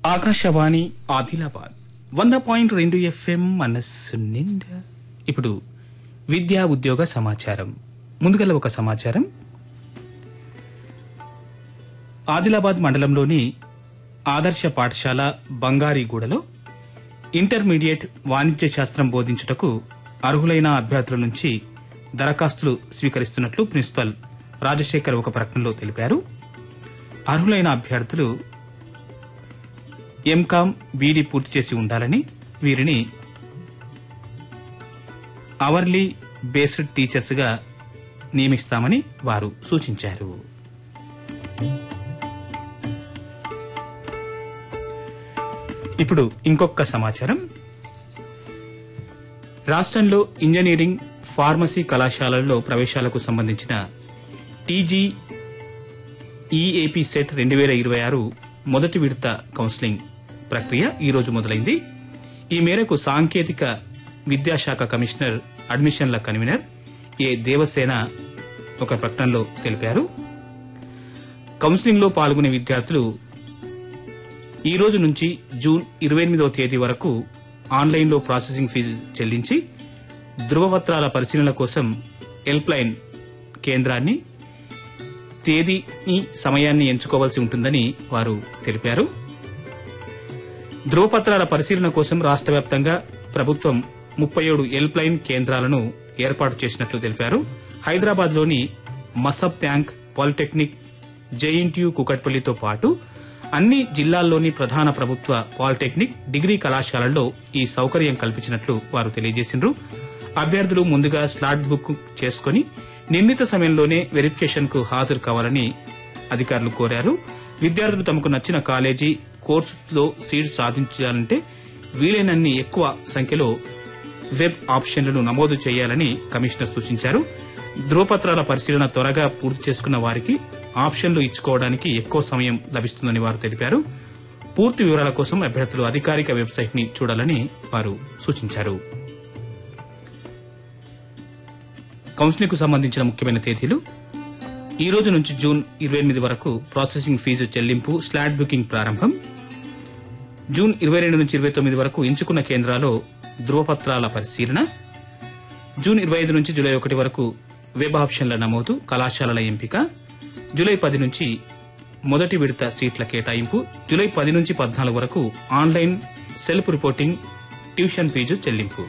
ఆకాశవాణి ఆదిలాబాద్ వంద పాయింట్ రెండు ఎఫ్ఎం మనస్సు నిండా ఇప్పుడు విద్యా ఉద్యోగ సమాచారం ముందుగల ఒక సమాచారం ఆదిలాబాద్ మండలంలోని ఆదర్శ పాఠశాల బంగారీగూడలో ఇంటర్మీడియట్ వాణిజ్య శాస్త్రం బోధించుటకు అర్హులైన అభ్యర్థుల నుంచి దరఖాస్తులు స్వీకరిస్తున్నట్లు ప్రిన్సిపల్ రాజశేఖర్ ఒక ప్రకటనలో తెలిపారు అర్హులైన అభ్యర్థులు ఎంకామ్ బీడీ పూర్తి చేసి ఉండాలని వీరిని అవర్లీ బేస్డ్ టీచర్స్ గా నియమిస్తామని వారు సూచించారు ఇప్పుడు ఇంకొక సమాచారం రాష్ట్రంలో ఇంజనీరింగ్ ఫార్మసీ కళాశాలల్లో ప్రవేశాలకు సంబంధించిన టీజీ ఈఏపీ సెట్ రెండు వేల ఇరవై ఆరు మొదటి విడత కౌన్సిలింగ్ ప్రక్రియ ఈ రోజు మొదలైంది ఈ మేరకు సాంకేతిక విద్యాశాఖ కమిషనర్ అడ్మిషన్ల కన్వీనర్ ఏ దేవసేన ఒక ప్రకటనలో తెలిపారు కౌన్సిలింగ్ లో పాల్గొనే విద్యార్థులు ఈ రోజు నుంచి జూన్ ఇరవై ఎనిమిదవ తేదీ వరకు ఆన్లైన్లో ప్రాసెసింగ్ ఫీజు చెల్లించి ధృవపత్రాల పరిశీలన కోసం హెల్ప్ లైన్ కేంద్రాన్ని తేదీని సమయాన్ని ఎంచుకోవాల్సి ఉంటుందని వారు తెలిపారు ధృవపత్రాల పరిశీలన కోసం రాష్ట్ర వ్యాప్తంగా ప్రభుత్వం ముప్పై ఏడు హెల్ప్ లైన్ కేంద్రాలను ఏర్పాటు చేసినట్లు తెలిపారు హైదరాబాద్ లోని మసబ్ ట్యాంక్ పాలిటెక్నిక్ జేఎన్టీయూ కుకట్పల్లితో పాటు అన్ని జిల్లాల్లోని ప్రధాన ప్రభుత్వ పాలిటెక్నిక్ డిగ్రీ కళాశాలల్లో ఈ సౌకర్యం కల్పించినట్లు వారు తెలియజేసిండ్రు అభ్యర్థులు ముందుగా స్లాట్ బుక్ చేసుకుని నిర్ణీత సమయంలోనే వెరిఫికేషన్ కు హాజరు కావాలని అధికారులు కోరారు విద్యార్థులు తమకు నచ్చిన కాలేజీ కోర్సులో సీట్ సాధించాలంటే వీలైనన్ని ఎక్కువ సంఖ్యలో వెబ్ ఆప్షన్లను నమోదు చేయాలని కమిషనర్ సూచించారు ధృవపత్రాల పరిశీలన త్వరగా పూర్తి చేసుకున్న వారికి ఆప్షన్లు ఇచ్చుకోవడానికి ఎక్కువ సమయం లభిస్తుందని వారు తెలిపారు పూర్తి వివరాల కోసం అభ్యర్థులు అధికారిక వెబ్సైట్ ని చూడాలని వారు సూచించారు కౌన్సిలింగ్ కు సంబంధించిన ముఖ్యమైన తేదీలు ఈ రోజు నుంచి జూన్ ఇరవై ఎనిమిది వరకు ప్రాసెసింగ్ ఫీజు చెల్లింపు స్లాట్ బుకింగ్ ప్రారంభం జూన్ ఇరవై రెండు నుంచి ఇరవై తొమ్మిది వరకు ఎంచుకున్న కేంద్రాల్లో ధృవపత్రాల పరిశీలన జూన్ ఇరవై ఐదు నుంచి జూలై ఒకటి వరకు వెబ్ ఆప్షన్ల నమోదు కళాశాలల ఎంపిక జూలై పది నుంచి మొదటి విడత సీట్ల కేటాయింపు జూలై పది నుంచి పద్నాలుగు వరకు online self reporting tuition fee చెల్లింపు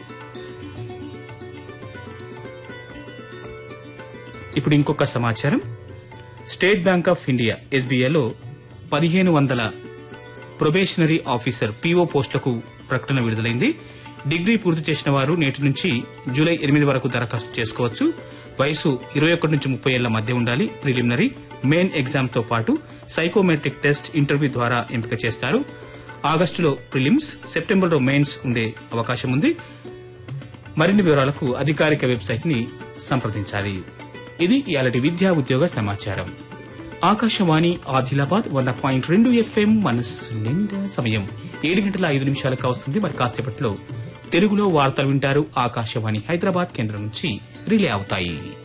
ఇప్పుడు ఇంకొక సమాచారం స్టేట్ బ్యాంక్ ఆఫ్ ఇండియా ఎస్బీఐలో పదిహేను వందల ప్రొబేషనరీ ఆఫీసర్ పీఓ పోస్టులకు ప్రకటన విడుదలైంది డిగ్రీ పూర్తి చేసిన వారు నేటి నుంచి జూలై ఎనిమిది వరకు దరఖాస్తు చేసుకోవచ్చు వయసు ఇరవై ఒకటి నుంచి ముప్పై ఏళ్ల మధ్య ఉండాలి ప్రిలిమినరీ మెయిన్ ఎగ్జామ్ తో పాటు సైకోమెట్రిక్ టెస్ట్ ఇంటర్వ్యూ ద్వారా ఎంపిక చేస్తారు ఆగస్టులో ప్రిలిమ్స్ సెప్టెంబర్లో మెయిన్స్ ఉండే అవకాశం ఉంది మరిన్ని వివరాలకు అధికారిక వెబ్సైట్ ని సంప్రదించాలి ఇది ఇయాలటి విద్యా ఉద్యోగ సమాచారం ఆకాశవాణి ఆదిలాబాద్ వంద పాయింట్ రెండు ఎఫ్ఎం మనస్సు నిండా సమయం ఏడు గంటల ఐదు నిమిషాలకు వస్తుంది మరి కాసేపట్లో తెలుగులో వార్తలు వింటారు ఆకాశవాణి హైదరాబాద్ కేంద్రం నుంచి రిలే అవుతాయి